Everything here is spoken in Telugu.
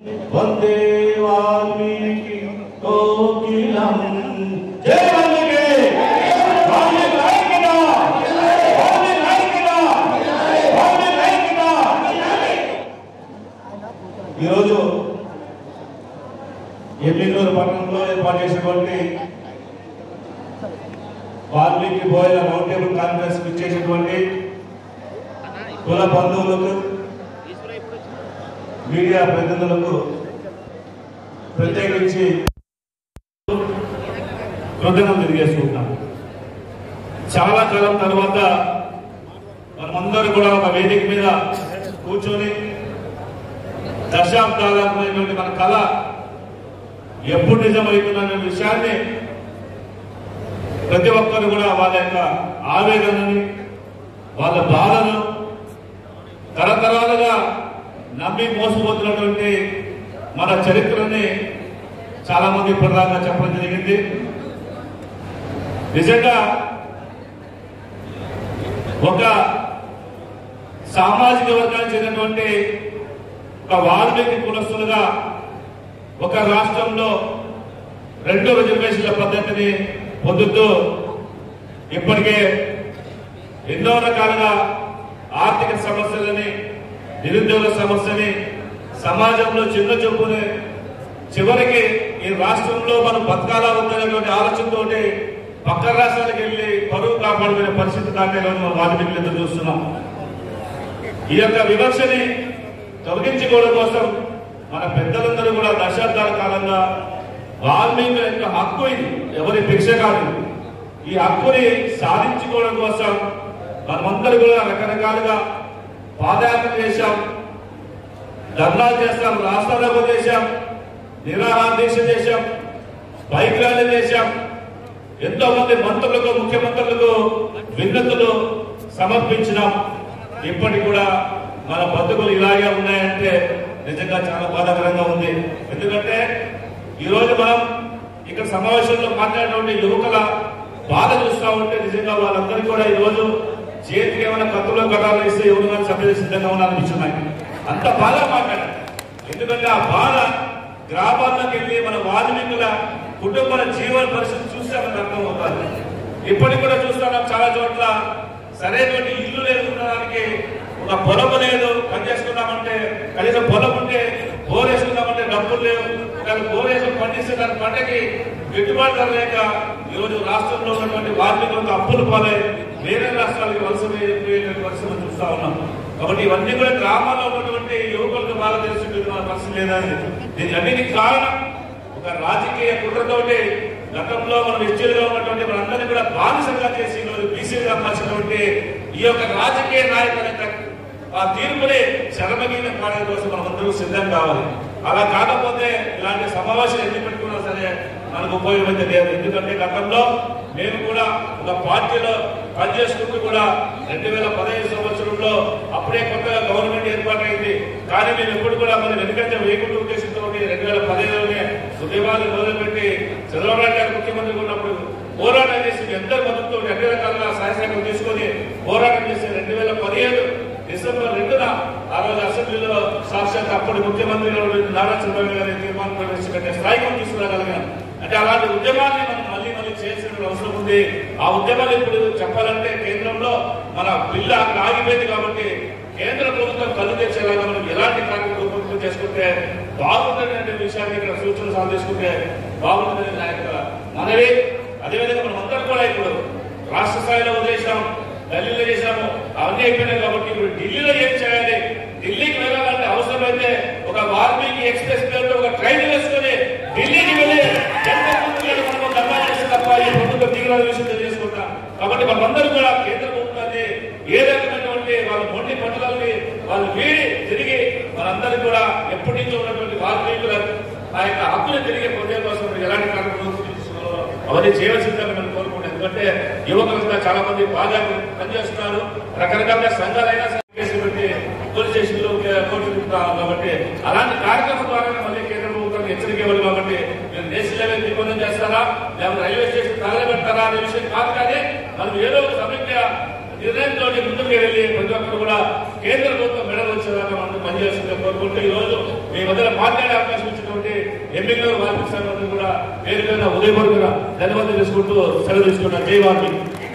వందే వాల్మీకి కోకిలం జై వాల్మీకి వాల్మీకి ఐక్యత వాల్మీకి ఐక్యత వాల్మీకి ఐక్యత ఈరోజు ఎమ్మిగనూరు పట్టణంలో ఏర్పాటు చేసినటువంటి వాల్మీకి బోయల రౌండ్ టేబుల్ కాన్ఫరెన్స్ ఇచ్చేసినటువంటి కుల బంధువులకు మీడియా ప్రతినిధులకు ప్రత్యేకించి కృతజ్ఞతలు తెలియజేసుకుంటున్నాం చాలా కాలం తర్వాత మనమందరూ కూడా ఒక వేదిక మీద కూర్చొని దశాబ్దాలైనటువంటి మన కళ ఎప్పుడు నిజమవుతుందనే విషయాన్ని ప్రతి ఒక్కరు కూడా వాళ్ళ యొక్క ఆవేదనని వాళ్ళ బాధను తరతరాలుగా నమ్మి మోసపోతున్నటువంటి మన చరిత్రని చాలా మంది ఇప్పటిదాకా చెప్పడం జరిగింది నిజంగా ఒక సామాజిక వర్గానికి చెందినటువంటి ఒక వాల్మీకి కులస్తులుగా ఒక రాష్ట్రంలో రెండు రిజర్వేషన్ల పద్ధతిని పొందుతూ ఇప్పటికే ఎన్నో రకాలుగా ఆర్థిక సమస్యలని నిరుద్యోగ సమస్యని సమాజంలో చిన్న చూపుని చివరికి ఈ రాష్ట్రంలో మనం బతకాలా ఉందనేటువంటి ఆలోచనతోటి పక్క రాష్ట్రాలకు వెళ్ళి పరువు కాపాడుకునే పరిస్థితి దాకా మనం వాల్మీకులు ఎదురు చూస్తున్నాం ఈ యొక్క వివక్షని తొలగించుకోవడం కోసం మన పెద్దలందరూ కూడా దశాబ్దాల కాలంగా వాల్మీకుల యొక్క హక్కు ఇది ఎవరి భిక్ష కాదు ఇది. ఈ హక్కుని సాధించుకోవడం కోసం మనమందరూ కూడా రకరకాలుగా పాదయాత్ర చేశాం ధర్నాలు చేస్తాం రాష్ట్రాలకు చేశాం నిరాహార దీక్ష చేశాం బైక్ ర్యాలీ చేశాం ఎంతో మంది మంత్రులకు ముఖ్యమంత్రులకు విన్నతులు సమర్పించినాం ఇప్పటికి కూడా మన బతుకులు ఇలాగే ఉన్నాయంటే నిజంగా చాలా బాధాకరంగా ఉంది ఎందుకంటే ఈ రోజు మనం ఇక్కడ సమావేశంలో మాట్లాడినటువంటి యువకుల బాధ చూస్తా ఉంటే నిజంగా వాళ్ళందరికీ కూడా ఈ రోజు చేతికి ఏమైనా కత్తులో కటాలు ఇస్తే ఎవరు కానీ సభ్యులు సిద్ధంగా ఉన్నారనిపిస్తున్నాయి అంత బాగా మాట్లాడారు ఎందుకంటే ఆ బాధ గ్రామాల్లోకి వెళ్ళి మన వాల్మీకుల కుటుంబాల జీవన పరిస్థితి చూస్తే మనకు అర్థమవుతుంది ఇప్పటికి కూడా చూస్తున్నాం చాలా చోట్ల సరైనటువంటి ఇల్లు లేకున్నదానికి ఒక పొలం లేదు పని చేసుకుందామంటే కనీసం పొలం ఉంటే బోర్ వేసుకుందామంటే డబ్బులు లేవు ఒకవేళ బోర్ వేసి పండిస్తే దాని పంటకి గిట్టుబాటు ధర లేక ఈరోజు రాష్ట్రంలో ఉన్నటువంటి వాల్మీకులకు అప్పులు పాలై వేరే రాష్ట్రాలకు వలస వేయే పరిస్థితి మనం చూస్తా ఉన్నాం కాబట్టి ఇవన్నీ కూడా గ్రామాల్లో ఉన్నటువంటి యువకులకు బాగా తెలిసి మన పరిస్థితి లేదా దీనికి అన్నిటికీ కారణం ఒక రాజకీయ కుట్రతోటి గతంలో మనం ఎస్టీలుగా ఉన్నటువంటి మనందరినీ కూడా బానిసంగా చేసి ఈరోజు బీసీగా మార్చినటువంటి ఈ యొక్క రాజకీయ నాయకుల యొక్క ఆ తీర్పుని శరమగీన పాడే కోసం మనం అందరూ సిద్ధం కావాలి అలా కాకపోతే ఇలాంటి సమావేశం ఎన్ని పెట్టుకున్నా సరే మనకు ఉపయోగమైతే లేదు ఎందుకంటే గతంలో మేము కూడా ఒక పార్టీలో పనిచేసుకుంటూ కూడా రెండు వేల పదహైదు సంవత్సరంలో అప్పుడే కొత్తగా గవర్నమెంట్ ఏర్పాటైంది కానీ మేము ఎప్పుడు కూడా మరి వెనుకంటే వేయకుండా ఉద్దేశంతో రెండు వేల పదిహేనులోనే ఉద్యమాలు మొదలుపెట్టి చంద్రబాబు నాయుడు గారు ముఖ్యమంత్రి ఉన్నప్పుడు పోరాటం చేసి మీ అందరి మద్దతుతో అన్ని రకాలుగా సహాయశాఖలు తీసుకొని పోరాటం చేసి రెండు వేల పదిహేడు డిసెంబర్ రెండున ఆ రోజు అసెంబ్లీలో సాక్షాత్ అప్పటి ముఖ్యమంత్రి నారా చంద్రబాబు గారి తీర్మానం ప్రవేశపెట్టే స్థాయికి మనం తీసుకురాగలిగాం అంటే అలాంటి ఉద్యమాన్ని మనం మళ్ళీ మళ్ళీ చేయాల్సిన అవసరం ఉంది ఆ ఉద్యమాలు ఇప్పుడు చెప్పాలంటే కేంద్రంలో మన బిల్లు అక్కడ ఆగిపోయింది కాబట్టి కేంద్ర ప్రభుత్వం కళ్ళు తెచ్చేలాగా మనం ఎలాంటి కార్యక్రమం రూపకల్పన చేసుకుంటే బాగుంటుందనే విషయాన్ని ఇక్కడ సూచనలు సాగు చేసుకుంటే బాగుంటుందని నా యొక్క మనవి అదేవిధంగా మనం అందరం కూడా ఇప్పుడు రాష్ట్ర స్థాయిలో వదిలేసాం ఢిల్లీలో చేశాము అవన్నీ అయిపోయినాయి కాబట్టి ఇప్పుడు ఢిల్లీలో ఏం చేయాలి ఢిల్లీకి వెళ్ళాలంటే అవసరమైతే ఒక వాల్మీకి ఎక్స్ప్రెస్ పేరుతో ఒక ట్రైన్ వేసుకొని ఢిల్లీకి వెళ్ళి ఎంత ముందుకు మనం ధర్నా చేస్తే తప్ప ఈ ప్రభుత్వం దిగుల విషయం తెలియజేసుకుంటాం కాబట్టి మనందరూ కూడా కేంద్ర ప్రభుత్వాన్ని ఏ రకమైనటువంటి వాళ్ళ మొండి పట్టుదలని వాళ్ళు వీడి తిరిగి మనందరూ కూడా ఎప్పటి నుంచో ఉన్నటువంటి వాల్మీకుల ఆ యొక్క హక్కులు తిరిగి పొందే కోసం ఎలాంటి కార్యక్రమం తీసుకున్నారో అవన్నీ చేయవలసిందని మనం కోరుకుంటాం ఎందుకంటే యువకులంతా చాలా మంది బాగా పనిచేస్తున్నారు రకరకాల సంఘాలైనా సరే కేసులు పెట్టి పోలీస్ స్టేషన్లో కోర్టు తిప్పుతాం కాబట్టి అలాంటి కార్యక్రమం ద్వారా మళ్ళీ కేంద్ర ప్రభుత్వం హెచ్చరిక ఇవ్వాలి కాబట్టి మీరు నేషనల్ లెవెల్ దిగ్బంధం చేస్తారా లేకపోతే రైల్వే స్టేషన్ తగలబెడతారా అనే విషయం కాదు కానీ మనం ఏదో ఒక సమీక్ష నిర్ణయంతో ముందుకు వెళ్ళి ప్రతి ఒక్కరు కూడా కేంద్ర ప్రభుత్వం మెడలు వచ్చేదాకా మనం పనిచేస్తుందని కోరుకుంటూ ఈ రోజు మీ వద్ద మాట్లాడే అవకాశం ఇచ్చినటువంటి ఎమ్మెల్యే వాల్మీకి సంఘం కూడా పేరు పేరున ఉదయపూర్వక ధన్యవాదాలు చేసుకుంటూ సెలవు తీసుకున్న జై వాల్మీకి